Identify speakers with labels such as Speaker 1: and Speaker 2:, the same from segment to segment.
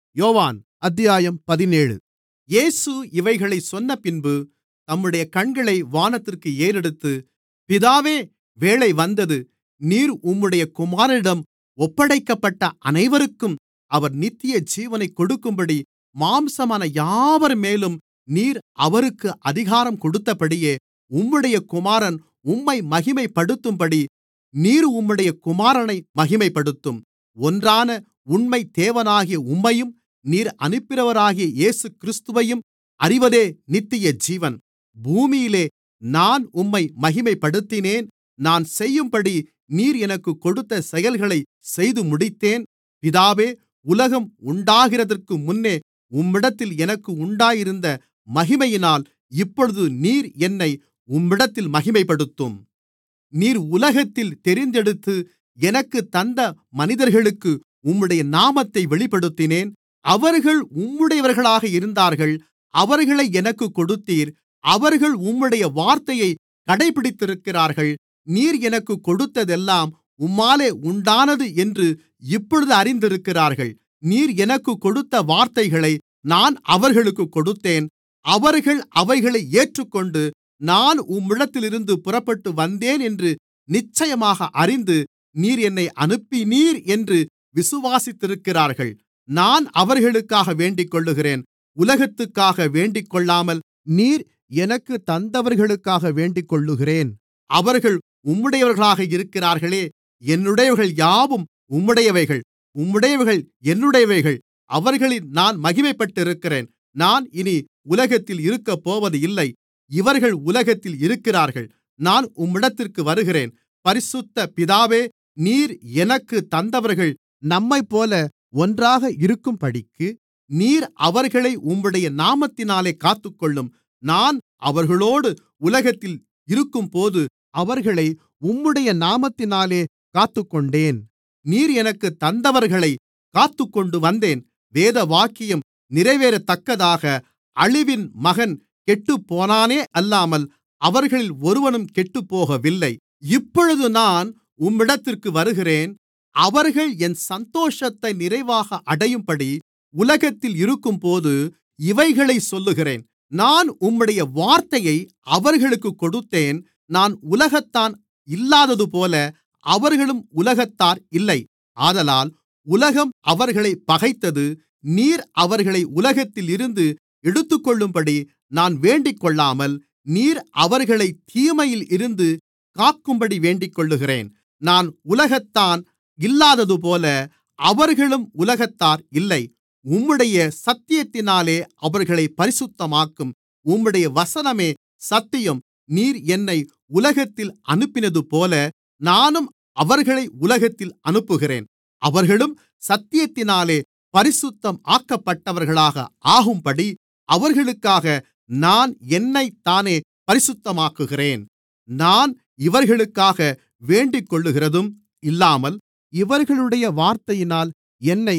Speaker 1: யோவான் அத்தியாயம் பதினேழு இயேசு இவைகளைச் சொன்னபின்பு தம்முடைய கண்களை வானத்திற்கு ஏறெடுத்து பிதாவே வேளை வந்தது நீர் உம்முடைய குமாரனிடம் ஒப்படைக்கப்பட்ட அனைவருக்கும் அவர் நித்தியஜீவனைக் கொடுக்கும்படி மாம்சமான யாவர்மேலும் நீர் அவருக்கு அதிகாரம் கொடுத்தபடியே உம்முடைய குமாரன் உம்மை மகிமைப்படுத்தும்படி நீர் உம்முடைய குமாரனை மகிமைப்படுத்தும் ஒன்றான உண்மை தேவனாகிய உம்மையும் நீர் அனுப்பினவராகிய இயேசுகிறிஸ்துவையும் அறிவதே நித்தியஜீவன் பூமியிலே நான் உம்மை மகிமைப்படுத்தினேன் நான் செய்யும்படி நீர் எனக்குக் கொடுத்த செயல்களைச் செய்து முடித்தேன் பிதாவே உலகம் உண்டாகிறதற்கு முன்னே உம்மிடத்தில் எனக்கு உண்டாயிருந்த மகிமையினால் இப்பொழுது நீர் என்னை உம்மிடத்தில் மகிமைப்படுத்தும் நீர் உலகத்தில் தெரிந்தெடுத்து எனக்குத் தந்த மனிதர்களுக்கு உம்முடைய நாமத்தை வெளிப்படுத்தினேன் அவர்கள் உம்முடையவர்களாக இருந்தார்கள் அவர்களை எனக்குக் கொடுத்தீர் அவர்கள் உம்முடைய வார்த்தையைக் கடைபிடித்திருக்கிறார்கள் நீர் எனக்குக் கொடுத்ததெல்லாம் உம்மாலே உண்டானது என்று இப்பொழுது அறிந்திருக்கிறார்கள் நீர் எனக்குக் கொடுத்த வார்த்தைகளை நான் அவர்களுக்குக் கொடுத்தேன் அவர்கள் அவைகளை ஏற்றுக்கொண்டு நான் உம்மிடத்திலிருந்து புறப்பட்டு வந்தேன் என்று நிச்சயமாக அறிந்து நீர் என்னை அனுப்பினீர் என்று விசுவாசித்திருக்கிறார்கள் நான் அவர்களுக்காக வேண்டிக்கொள்ளுகிறேன் உலகத்துக்காக வேண்டிக்கொள்ளாமல் நீர் எனக்குத் தந்தவர்களுக்காக வேண்டிக்கொள்ளுகிறேன் அவர்கள் உம்முடையவர்களாக இருக்கிறார்களே என்னுடையவைகள் யாவும் உம்முடையவைகள் உம்முடையவைகள் என்னுடையவைகள் அவர்களில் நான் மகிமைப்பட்டிருக்கிறேன் நான் இனி உலகத்தில் இருக்கப்போவது இல்லை இவர்கள் உலகத்தில் இருக்கிறார்கள் நான் உம்மிடத்திற்கு வருகிறேன் பரிசுத்த பிதாவே நீர் எனக்குத் தந்தவர்கள் நம்மைப்போல ஒன்றாக இருக்கும்படிக்கு நீர் அவர்களை உம்முடைய நாமத்தினாலே காத்துக்கொள்ளும் நான் அவர்களோடு உலகத்தில் இருக்கும்போது அவர்களை உம்முடைய நாமத்தினாலே காத்துக்கொண்டேன் நீர் எனக்குத் தந்தவர்களைக் காத்துக்கொண்டு வந்தேன் வேதவாக்கியம் நிறைவேறத்தக்கதாக அழிவின் மகன் கெட்டுப்போனானே அல்லாமல் அவர்களில் ஒருவனும் கெட்டுப்போகவில்லை இப்பொழுது நான் உம்மிடத்திற்கு வருகிறேன் அவர்கள் என் சந்தோஷத்தை நிறைவாக அடையும்படி உலகத்தில் இருக்கும்போது இவைகளைச் சொல்லுகிறேன் நான் உம்முடைய வார்த்தையை அவர்களுக்குக் கொடுத்தேன் நான் உலகத்தான் இல்லாததுபோல அவர்களும் உலகத்தார் இல்லை ஆதலால் உலகம் அவர்களைப் பகைத்தது நீர் அவர்களை உலகத்தில் இருந்து எடுத்துக்கொள்ளும்படி நான் வேண்டிக்கொள்ளாமல் நீர் அவர்களை தீமையில் இருந்து காக்கும்படி வேண்டிக்கொள்ளுகிறேன் நான் உலகத்தான் இல்லாததுபோல அவர்களும் உலகத்தார் இல்லை உம்முடைய சத்தியத்தினாலே அவர்களை பரிசுத்தமாக்கும் உம்முடைய வசனமே சத்தியம் நீர் என்னை உலகத்தில் அனுப்பினதுபோல நானும் அவர்களை உலகத்தில் அனுப்புகிறேன் அவர்களும் சத்தியத்தினாலே பரிசுத்தம் ஆக்கப்பட்டவர்களாக ஆகும்படி அவர்களுக்காக நான் என்னைத்தானே பரிசுத்தமாக்குகிறேன் நான் இவர்களுக்காக வேண்டிக்கொள்ளுகிறதும் இல்லாமல் இவர்களுடைய வார்த்தையினால் என்னை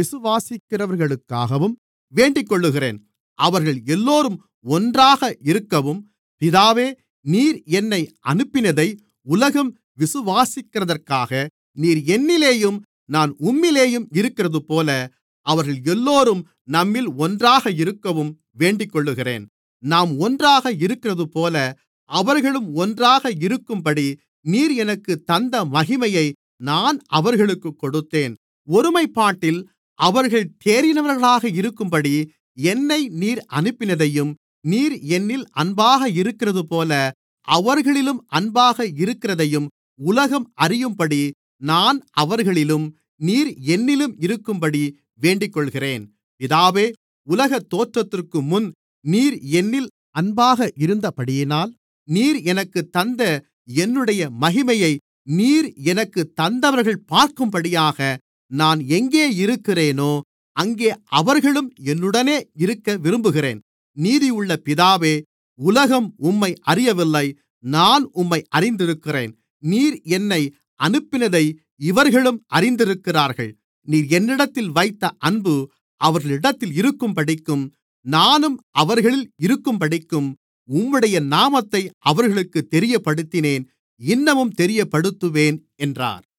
Speaker 1: விசுவாசிக்கிறவர்களுக்காகவும் வேண்டிக்கொள்ளுகிறேன் அவர்கள் எல்லோரும் ஒன்றாக இருக்கவும் பிதாவே நீர் என்னை அனுப்பினதை உலகம் விசுவாசிக்கிறதற்காக நீர் என்னிலேயும் நான் உம்மிலேயும் இருக்கிறதுபோல அவர்கள் எல்லோரும் நம்மில் ஒன்றாக இருக்கவும் வேண்டிக்கொள்ளுகிறேன் நாம் ஒன்றாக இருக்கிறதுபோல அவர்களும் ஒன்றாக இருக்கும்படி நீர் எனக்குத் தந்த மகிமையை நான் அவர்களுக்குக் கொடுத்தேன் ஒருமைப்பாட்டில் அவர்கள் தேறினவர்களாக இருக்கும்படி என்னை நீர் அனுப்பினதையும் நீர் என்னில் அன்பாக இருக்கிறதுபோல அவர்களிலும் அன்பாக இருக்கிறதையும் உலகம் அறியும்படி நான் அவர்களிலும் நீர் என்னிலும் இருக்கும்படி வேண்டிக்கொள்கிறேன் பிதாவே உலகத் தோற்றத்திற்கு முன் நீர் என்னில் அன்பாக இருந்தபடியினால் நீர் எனக்குத் தந்த என்னுடைய மகிமையை நீர் எனக்குத் தந்தவர்கள் பார்க்கும்படியாக நான் எங்கே இருக்கிறேனோ அங்கே அவர்களும் என்னுடனே இருக்க விரும்புகிறேன் நீதியுள்ள பிதாவே உலகம் உம்மை அறியவில்லை நான் உம்மை அறிந்திருக்கிறேன் நீர் என்னை அனுப்பினதை இவர்களும் அறிந்திருக்கிறார்கள் நீர் என்னிடத்தில் வைத்த அன்பு அவர்களிடத்தில் இருக்கும்படிக்கும் நானும் அவர்களில் இருக்கும்படிக்கும் உம்முடைய நாமத்தை அவர்களுக்குத் தெரியப்படுத்தினேன் இன்னமும் தெரியப்படுத்துவேன் என்றார்